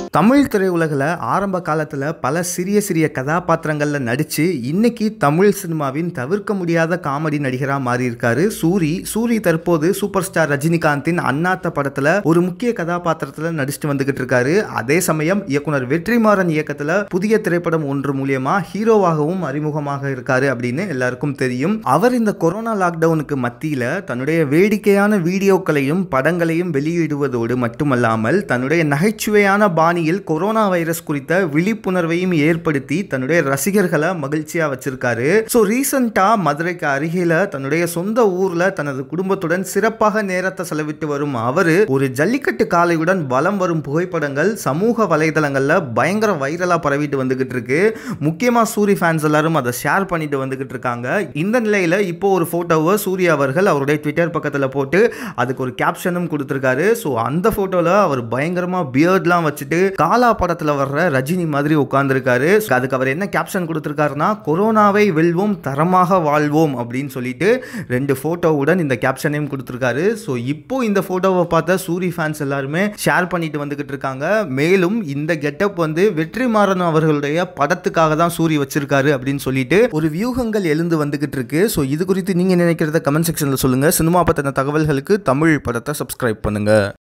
தமிழ் திரையுலகில் ஆரம்ப காலத்தில் பல சிறிய சிறிய கதாபாத்திரங்களில் நடித்து இன்னைக்கு தமிழ் சினிமாவின் தவிர்க்க முடியாத காமெடி நடிகராக மாறி இருக்காரு சூரி சூரி தற்போது சூப்பர் ஸ்டார் ரஜினிகாந்தின் அண்ணாத்த படத்தில் ஒரு முக்கிய கதாபாத்திரத்தில் நடிச்சுட்டு வந்துகிட்டு இருக்காரு அதே சமயம் இயக்குனர் வெற்றிமாறன் இயக்கத்தில் புதிய திரைப்படம் ஒன்று மூலியமா ஹீரோவாகவும் அறிமுகமாக இருக்காரு அப்படின்னு எல்லாருக்கும் தெரியும் அவர் இந்த கொரோனா லாக்டவுனுக்கு மத்தியில் தன்னுடைய வேடிக்கையான வீடியோக்களையும் படங்களையும் வெளியிடுவதோடு மட்டுமல்லாமல் தன்னுடைய நகைச்சுவையான பாணியில் கொரோனா வைரஸ் குறித்த விழிப்புணர்வையும் ஏற்படுத்தி தன்னுடைய ரசிகர்களை மகிழ்ச்சியா வச்சிருக்காரு ஸோ ரீசெண்டா மதுரைக்கு அருகில தன்னுடைய சொந்த ஊர்ல தனது குடும்பத்துடன் சிறப்பாக நேரத்தை செலவிட்டு வரும் அவரு ஒரு ஜல்லிக்கட்டு காளையுடன் வலம் வரும் புகைப்படங்கள் சமூக வலைதளங்கள்ல பயங்கர வைரலா பரவிட்டு வந்துகிட்டு இருக்கு முக்கியமா சூரி ஃபேன்ஸ் எல்லாரும் அதை ஷேர் பண்ணிட்டு வந்துகிட்டு இருக்காங்க இந்த நிலையில இப்போ ஒரு போட்டோவை சூர்யா அவர்கள் அவருடைய ட்விட்டர் பக்கத்துல போட்டு அதுக்கு ஒரு கேப்ஷனும் கொடுத்திருக்காரு ஸோ அந்த போட்டோல அவர் பயங்கரமா பியர்ட்லாம் வச்சுட்டு காலா படத்துல வர்ற ரஜினி மாதிரி உட்கார்ந்துருக்காரு அதுக்கு அவர் என்ன கேப்ஷன் கொடுத்திருக்காருன்னா கொரோனாவை வெல்வோம் தரமாக வாழ்வோம் அப்படின்னு சொல்லிட்டு ரெண்டு போட்டோவுடன் இந்த கேப்ஷனையும் கொடுத்திருக்காரு ஸோ இப்போ இந்த போட்டோவை பார்த்த சூரி ஃபேன்ஸ் எல்லாருமே ஷேர் பண்ணிட்டு வந்துகிட்டு இருக்காங்க மேலும் இந்த கெட்டப் வந்து வெற்றிமாறன் அவர்களுடைய படத்துக்காக தான் சூரி வச்சிருக்காரு அப்படின்னு சொல்லிட்டு ஒரு வியூகங்கள் எழுந்து வந்துகிட்டு இருக்கு ஸோ இது குறித்து நீங்க நினைக்கிறத கமெண்ட் செக்ஷன்ல சொல்லுங்க சினிமா பத்தின தகவல்களுக்கு தமிழ் படத்தை சப்ஸ்கிரைப் பண்ணுங்க